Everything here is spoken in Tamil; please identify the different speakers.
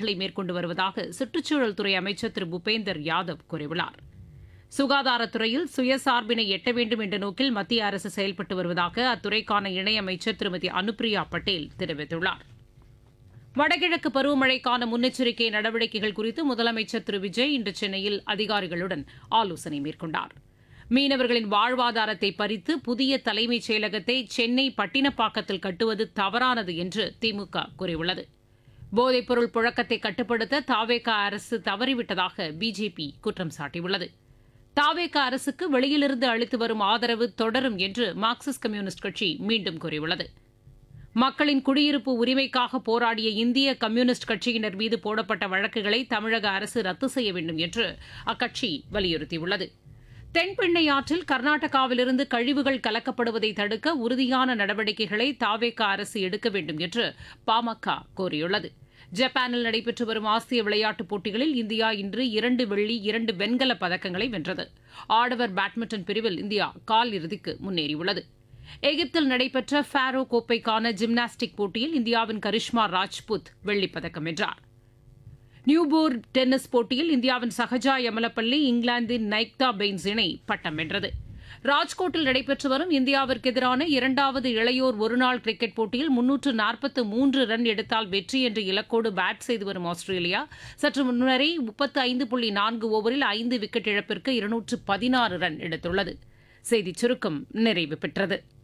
Speaker 1: நடவடிக்கைகளை மேற்கொண்டு வருவதாக சுற்றுச்சூழல் துறை அமைச்சர் திரு பூபேந்தர் யாதவ் கூறியுள்ளார் சுகாதாரத்துறையில் சுயசார்பினை எட்ட வேண்டும் என்ற நோக்கில் மத்திய அரசு செயல்பட்டு வருவதாக அத்துறைக்கான இணையமைச்சர் திருமதி அனுப்பிரியா பட்டேல் தெரிவித்துள்ளார் வடகிழக்கு பருவமழைக்கான முன்னெச்சரிக்கை நடவடிக்கைகள் குறித்து முதலமைச்சர் திரு விஜய் இன்று சென்னையில் அதிகாரிகளுடன் ஆலோசனை மேற்கொண்டார் மீனவர்களின் வாழ்வாதாரத்தை பறித்து புதிய தலைமைச் செயலகத்தை சென்னை பட்டினப்பாக்கத்தில் கட்டுவது தவறானது என்று திமுக கூறியுள்ளது போதைப்பொருள் புழக்கத்தை கட்டுப்படுத்த தாவேகா அரசு தவறிவிட்டதாக பிஜேபி குற்றம் சாட்டியுள்ளது தாவேகா அரசுக்கு வெளியிலிருந்து அளித்து வரும் ஆதரவு தொடரும் என்று மார்க்சிஸ்ட் கம்யூனிஸ்ட் கட்சி மீண்டும் கூறியுள்ளது மக்களின் குடியிருப்பு உரிமைக்காக போராடிய இந்திய கம்யூனிஸ்ட் கட்சியினர் மீது போடப்பட்ட வழக்குகளை தமிழக அரசு ரத்து செய்ய வேண்டும் என்று அக்கட்சி வலியுறுத்தியுள்ளது தென்பெண்ணை ஆற்றில் கர்நாடகாவிலிருந்து கழிவுகள் கலக்கப்படுவதை தடுக்க உறுதியான நடவடிக்கைகளை தாவேகா அரசு எடுக்க வேண்டும் என்று பாமக கோரியுள்ளது ஜப்பானில் நடைபெற்று வரும் ஆசிய விளையாட்டுப் போட்டிகளில் இந்தியா இன்று இரண்டு வெள்ளி இரண்டு வெண்கலப் பதக்கங்களை வென்றது ஆடவர் பேட்மிண்டன் பிரிவில் இந்தியா கால் இறுதிக்கு முன்னேறியுள்ளது எகிப்தில் நடைபெற்ற ஃபாரோ கோப்பைக்கான ஜிம்னாஸ்டிக் போட்டியில் இந்தியாவின் கரிஷ்மா ராஜ்புத் வெள்ளிப்பதக்கம் வென்றார் நியூபோர் டென்னிஸ் போட்டியில் இந்தியாவின் சஹஜா யமலப்பள்ளி இங்கிலாந்தின் நைக்தா பெயின்ஸ் இணை பட்டம் வென்றது ராஜ்கோட்டில் நடைபெற்று வரும் இந்தியாவிற்கு எதிரான இரண்டாவது இளையோர் ஒருநாள் கிரிக்கெட் போட்டியில் முன்னூற்று நாற்பத்து மூன்று ரன் எடுத்தால் வெற்றி என்ற இலக்கோடு பேட் செய்து வரும் ஆஸ்திரேலியா சற்று முன்னரே முப்பத்து ஐந்து புள்ளி நான்கு ஓவரில் ஐந்து விக்கெட் இழப்பிற்கு இருநூற்று பதினாறு ரன் எடுத்துள்ளது செய்திச் சுருக்கம் நிறைவு பெற்றது